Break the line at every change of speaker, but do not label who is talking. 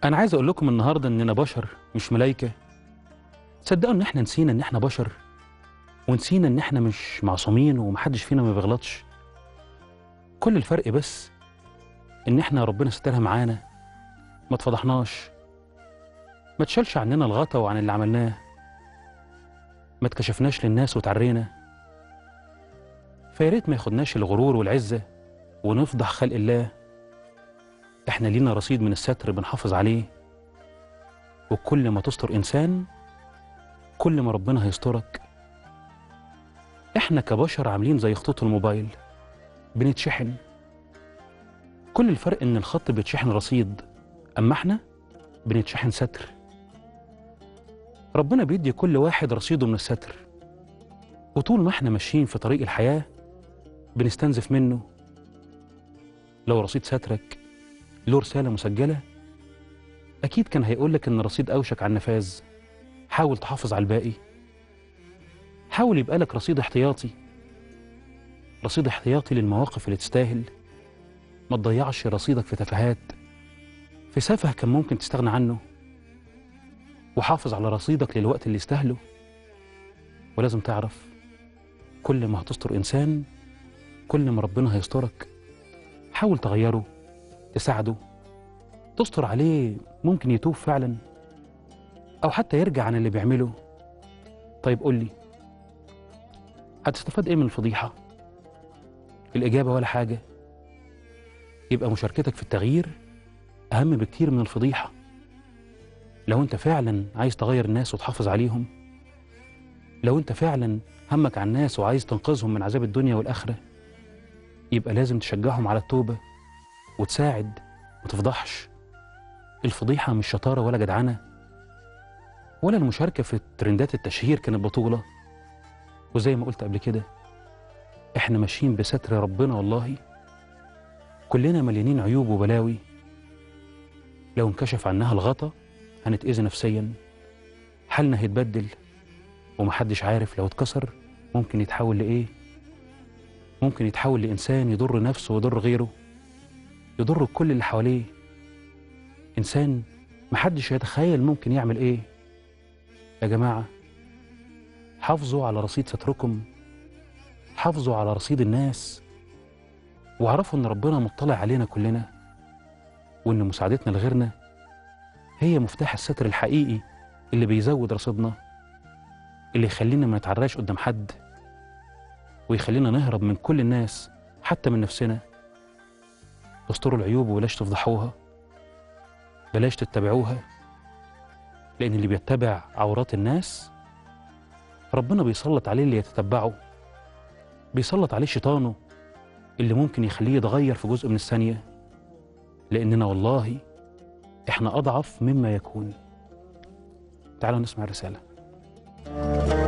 أنا عايز أقول لكم النهاردة إننا بشر مش ملايكة تصدقوا إن إحنا نسينا إن إحنا بشر ونسينا إن إحنا مش معصومين ومحدش فينا ما بيغلطش كل الفرق بس إن إحنا ربنا سترها معانا ما اتفضحناش ما تشالش عننا الغطا وعن اللي عملناه ما اتكشفناش للناس وتعرينا فيا ريت ما ياخدناش الغرور والعزة ونفضح خلق الله احنا لينا رصيد من الستر بنحافظ عليه وكل ما تستر انسان كل ما ربنا هيسترك احنا كبشر عاملين زي خطوط الموبايل بنتشحن كل الفرق ان الخط بيتشحن رصيد اما احنا بنتشحن ستر ربنا بيدي كل واحد رصيده من الستر وطول ما احنا ماشيين في طريق الحياة بنستنزف منه لو رصيد سترك له رسالة مسجلة أكيد كان هيقولك إن رصيد أوشك على النفاذ حاول تحافظ على الباقي حاول يبقى لك رصيد احتياطي رصيد احتياطي للمواقف اللي تستاهل ما تضيعش رصيدك في تفاهات في سفه كان ممكن تستغنى عنه وحافظ على رصيدك للوقت اللي يستاهله ولازم تعرف كل ما هتستر إنسان كل ما ربنا هيسترك حاول تغيره تساعده تستر عليه ممكن يتوب فعلا أو حتى يرجع عن اللي بيعمله طيب قول لي هتستفاد إيه من الفضيحة؟ الإجابة ولا حاجة يبقى مشاركتك في التغيير أهم بكتير من الفضيحة لو أنت فعلا عايز تغير الناس وتحافظ عليهم لو أنت فعلا همك على الناس وعايز تنقذهم من عذاب الدنيا والآخرة يبقى لازم تشجعهم على التوبة وتساعد ما تفضحش الفضيحة مش شطارة ولا جدعنة ولا المشاركة في ترندات التشهير كانت بطولة وزي ما قلت قبل كده احنا ماشيين بستر ربنا والله كلنا مليانين عيوب وبلاوي لو انكشف عنها الغطا هنتأذي نفسيا حالنا هيتبدل ومحدش عارف لو اتكسر ممكن يتحول لإيه ممكن يتحول لإنسان يضر نفسه ويضر غيره يضر كل اللي حواليه إنسان محدش يتخيل ممكن يعمل إيه يا جماعة حافظوا على رصيد ستركم حافظوا على رصيد الناس واعرفوا إن ربنا مطلع علينا كلنا وإن مساعدتنا لغيرنا هي مفتاح الستر الحقيقي اللي بيزود رصيدنا اللي يخلينا ما نتعراش قدام حد ويخلينا نهرب من كل الناس حتى من نفسنا استروا العيوب وبلاش تفضحوها بلاش تتبعوها لأن اللي بيتبع عورات الناس ربنا بيسلط عليه اللي يتتبعه بيسلط عليه شيطانه اللي ممكن يخليه يتغير في جزء من الثانية لأننا والله إحنا أضعف مما يكون تعالوا نسمع الرسالة